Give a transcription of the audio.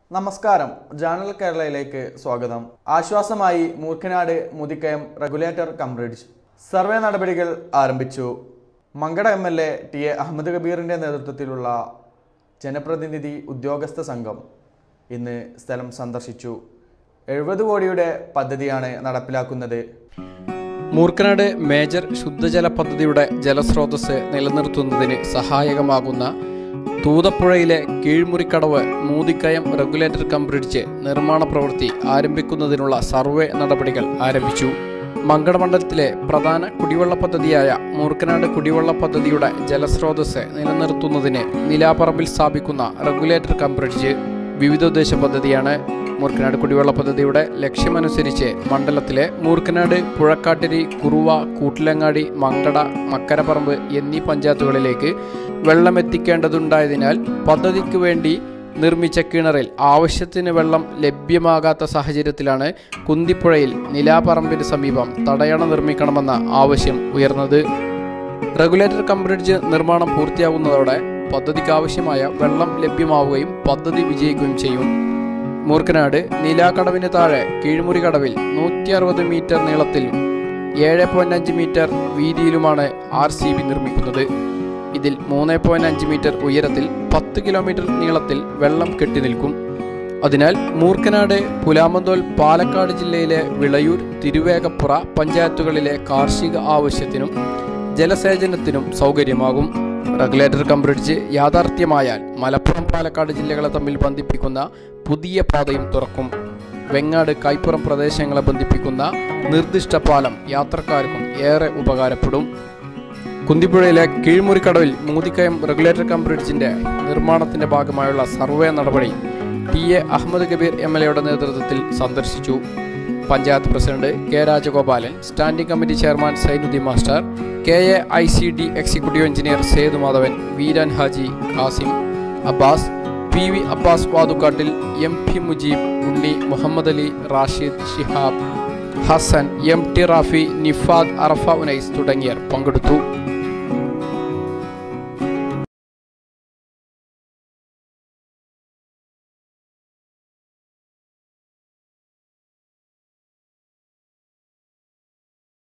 നമസ്കാരം ജാനൽ കേരളയിലേക്ക് സ്വാഗതം ആശ്വാസമായി Moorkhanad Muthikkayam regulator cum bridge survey നടപടികൾ ആരംഭിച്ചു Mankada M L A T A Ahmed കബീറിൻ്റെ നേതൃത്വത്തിലുള്ള ജനപ്രതിനിധി ഉദ്യോഗസ്ഥ സംഘം ഇന്ന് സ്ഥലം സന്ദർശിച്ചു എഴുപത് കോടിയുടെ പദ്ധതിയാണ് നടപ്പിലാക്കുന്നത് മൂർക്കനാട് മേജർ ശുദ്ധജല പദ്ധതിയുടെ ജലസ്രോതസ് നിലനിർത്തുന്നതിന് സഹായകമാകുന്ന തൂതപ്പുഴയിലെ Keezhmurikkadavu Muthikkayam regulator cum bridge നിർമ്മാണ പ്രവൃത്തി ആരംഭിക്കുന്നതിനുള്ള സർവേ നടപടികൾ ആരംഭിച്ചു മങ്കടമണ്ഡലത്തിലെ പ്രധാന കുടിവെള്ള പദ്ധതിയായ മൂർക്കനാട് കുടിവെള്ള പദ്ധതിയുടെ ജലസ്രോതസ് നിലനിർത്തുന്നതിന് നിലാപ്പറമ്പിൽ സ്ഥാപിക്കുന്ന റെഗുലേറ്റർ കം ബ്രിഡ്ജ് വിവിധോദ്ദേശ പദ്ധതിയാണ് മൂർക്കനാട് കുടിവെള്ള പദ്ധതിയുടെ ലക്ഷ്യമനുസരിച്ച് മണ്ഡലത്തിലെ മൂർക്കനാട് പുഴക്കാട്ടിരി കുറുവ കൂട്ടിലങ്ങാടി മങ്കട മക്കരപ്പറമ്പ് എന്നീ പഞ്ചായത്തുകളിലേക്ക് വെള്ളമെത്തിക്കേണ്ടതുണ്ടായതിനാൽ പദ്ധതിക്ക് വേണ്ടി നിർമ്മിച്ച കിണറിൽ ആവശ്യത്തിന് വെള്ളം ലഭ്യമാകാത്ത സാഹചര്യത്തിലാണ് കുന്തിപ്പുഴയിൽ നിലാപ്പറമ്പിന് സമീപം തടയണ നിർമ്മിക്കണമെന്ന ആവശ്യം ഉയർന്നത് റെഗുലേറ്റർ കം ബ്രിഡ്ജ് നിർമ്മാണം പൂർത്തിയാകുന്നതോടെ പദ്ധതിക്ക് ആവശ്യമായ വെള്ളം ലഭ്യമാവുകയും പദ്ധതി വിജയിക്കുകയും ചെയ്യും മൂർക്കനാട് നീലാക്കടവിന് താഴെ കീഴ്മുറി കടവിൽ നൂറ്റി അറുപത് മീറ്റർ നീളത്തിലും ഏഴ് പോയിന്റ് അഞ്ച് മീറ്റർ വീതിയിലുമാണ് ആർ സി ബി നിർമ്മിക്കുന്നത് ഇതിൽ മൂന്ന് പോയിന്റ് അഞ്ച് മീറ്റർ ഉയരത്തിൽ പത്ത് കിലോമീറ്റർ നീളത്തിൽ വെള്ളം കെട്ടിനിൽക്കും അതിനാൽ മൂർക്കനാട് പുലാമന്തോൽ പാലക്കാട് ജില്ലയിലെ വിളയൂർ തിരുവേഗപ്പുറ പഞ്ചായത്തുകളിലെ കാർഷിക ആവശ്യത്തിനും ജലസേചനത്തിനും സൗകര്യമാകും റെഗുലേറ്റർ കം ബ്രിഡ്ജ് യാഥാർത്ഥ്യമായാൽ മലപ്പുറം പാലക്കാട് ജില്ലകളെ തമ്മിൽ ബന്ധിപ്പിക്കുന്ന പുതിയ പാതയും തുറക്കും വെങ്ങാട് കൈപ്പുറം പ്രദേശങ്ങളെ ബന്ധിപ്പിക്കുന്ന നിർദ്ദിഷ്ട പാലം യാത്രക്കാർക്കും ഏറെ ഉപകാരപ്പെടും കുന്തിപ്പുഴയിലെ കീഴ്മുറിക്കടവിൽ മൂതിക്കയം റെഗുലേറ്റർ കം ബ്രിഡ്ജിന്റെ നിർമ്മാണത്തിന്റെ ഭാഗമായുള്ള സർവേ നടപടി T A Ahmed Kabeer M L എയുടെ നേതൃത്വത്തിൽ സന്ദർശിച്ചു panchayat president K Rajagopalan standing committee chairman Zainuddin master K A I C D executive engineer Sethu Madhavan Veeran Haji Khasim Abbas P V Abbas Vathukkattil M P Mujeeb Unni Muhammad Ali Rashid Shihab Hasan M T Rafi Nifad Arafa Unais തുടങ്ങിയവർ പങ്കെടുത്തു